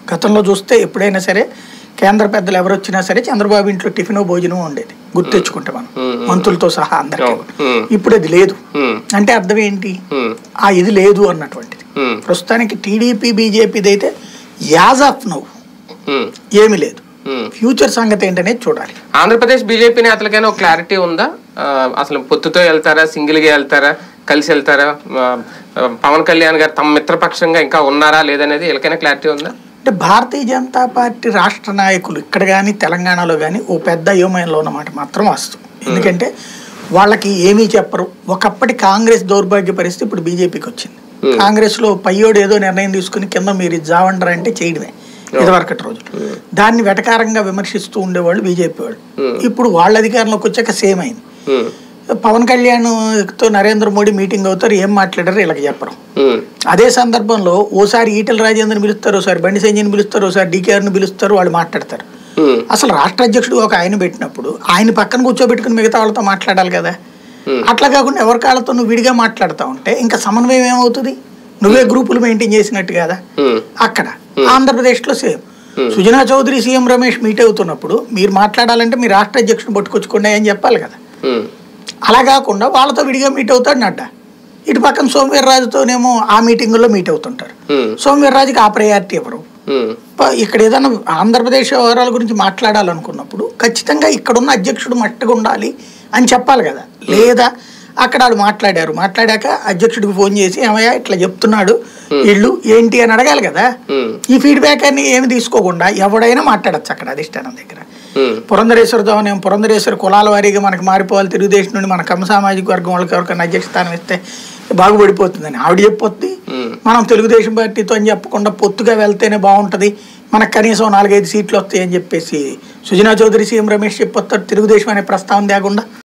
గతంలో చూస్తే ఎప్పుడైనా సరే కేంద్ర పెద్దలు ఎవరు వచ్చినా సరే చంద్రబాబు ఇంట్లో టిఫిన్ భోజనం ఉండేది గుర్తు తెచ్చుకుంటే మనం మంత్రులతో సహా అందరికీ ఉమ్. ఇప్పుడు అది లేదు ఉమ్, అంటే అర్థం ఏంటి ఉమ్, ఆ ఇది లేదు అన్నటువంటిది ఉమ్, ప్రస్తుతానికి టీడీపీ బీజేపీది అయితే యాజ్ ఆఫ్ నౌ ఉమ్, ఏమీ లేదు ఉమ్. ఫ్యూచర్ సంగతి ఏంటనేది చూడాలి ఆంధ్రప్రదేశ్ బీజేపీ నేతలకైనా ఒక క్లారిటీ ఉందా ఆ, అసలు పొత్తుతో వెళ్తారా సింగిల్ గా వెళ్తారా కలిసి వెళ్తారా ఆ, ఆ, పవన్ కళ్యాణ్ గారు తమ మిత్రపక్షంగా ఇంకా ఉన్నారా లేదనేది వీళ్ళకైనా క్లారిటీ ఉందా అంటే భారతీయ జనతా పార్టీ రాష్ట్ర నాయకులు ఇక్కడ కానీ తెలంగాణలో కానీ ఓ పెద్ద అయోమయంలో ఉన్నమాట మాత్రం వాస్తవం ఎందుకంటే వాళ్ళకి ఏమీ చెప్పరు ఒకప్పటి కాంగ్రెస్ దౌర్భాగ్య పరిస్థితి ఇప్పుడు బీజేపీకి వచ్చింది కాంగ్రెస్లో పయ్యోడు ఏదో నిర్ణయం తీసుకుని కింద మీరు ఇది జావండరా అంటే చేయడమే ఇదివరకటి రోజులు దాన్ని వెటకారంగా విమర్శిస్తూ ఉండేవాళ్ళు బీజేపీ వాళ్ళు ఇప్పుడు వాళ్ళ అధికారంలోకి వచ్చాక సేమ్ అయింది ఉమ్, పవన్ కళ్యాణ్తో నరేంద్ర మోడీ మీటింగ్ అవుతారు ఏం మాట్లాడారు వీళ్ళకి చెప్పరు ఉమ్, అదే సందర్భంలో ఓసారి ఈటల రాజేంద్రని పిలుస్తారు ఓసారి బండి సంజయ్ని పిలుస్తారు ఓసారి డీకేఆర్ని పిలుస్తారు వాళ్ళు మాట్లాడతారు ఉమ్, అసలు రాష్ట్ర అధ్యక్షుడు ఒక ఆయన పెట్టినప్పుడు ఆయన పక్కన కూర్చోబెట్టుకుని మిగతా వాళ్ళతో మాట్లాడాలి కదా Hmm. అట్లా కాకుండా ఎవరి కాళ్ళతో నువ్వు విడిగా మాట్లాడుతూ ఉంటే ఇంకా సమన్వయం ఏమవుతుంది నువ్వే గ్రూపులు మెయింటైన్ చేసినట్టు కదా ఉమ్, అక్కడ ఆంధ్రప్రదేశ్లో same Sujana Chowdary CM Ramesh meet అవుతున్నప్పుడు మీరు మాట్లాడాలంటే మీ రాష్ట్ర అధ్యక్షుడు పట్టుకొచ్చుకోండి అని చెప్పాలి కదా ఉమ్, అలా కాకుండా వాళ్ళతో విడిగా మీట్ అవుతాడు నడ్డా ఇటు పక్కన సోమవీర్రాజుతోనేమో ఆ మీటింగుల్లో మీట్ అవుతుంటారు ఉమ్, సోమవీర్రాజుకి ఆ ప్రయారిటీ ఎవరు ఉమ్, ప- ఇక్కడ ఏదైనా ఆంధ్రప్రదేశ్ వ్యవహారాల గురించి మాట్లాడాలనుకున్నప్పుడు ఖచ్చితంగా ఇక్కడున్న అధ్యక్షుడు మట్టుగా ఉండాలి అని చెప్పాలి కదా లేదా అక్కడ వాళ్ళు మాట్లాడారు మాట్లాడాక అధ్యక్షుడికి ఫోన్ చేసి ఏమయ్యా ఇట్లా చెప్తున్నాడు వీళ్ళు ఏంటి అని అడగాలి కదా ఉమ్, ఈ ఫీడ్బ్యాక్ అని ఏమి తీసుకోకుండా ఎవడైనా మాట్లాడచ్చు అక్కడ అధిష్టానం దగ్గర ఉమ్, పురంధరేశ్వర నేను పురంధరేశ్వర కులాల వారీగా మనకి మారిపోవాలి తెలుగుదేశం నుండి మన కమ్మ సామాజిక వర్గం వాళ్ళకి ఎవరికైనా అధ్యక్ష స్థానం ఇస్తే బాగుపడిపోతుందని ఆవిడ చెప్పొద్ది ఉమ్, మనం తెలుగుదేశం పార్టీతో అని చెప్పకుండా పొత్తుగా వెళ్తేనే బాగుంటుంది మనకు కనీసం నాలుగైదు సీట్లు వస్తాయని చెప్పేసి సుజనా చౌదరి సీఎం రమేష్ చెప్పొస్తారు తెలుగుదేశం అనే ప్రస్తావన లేకుండా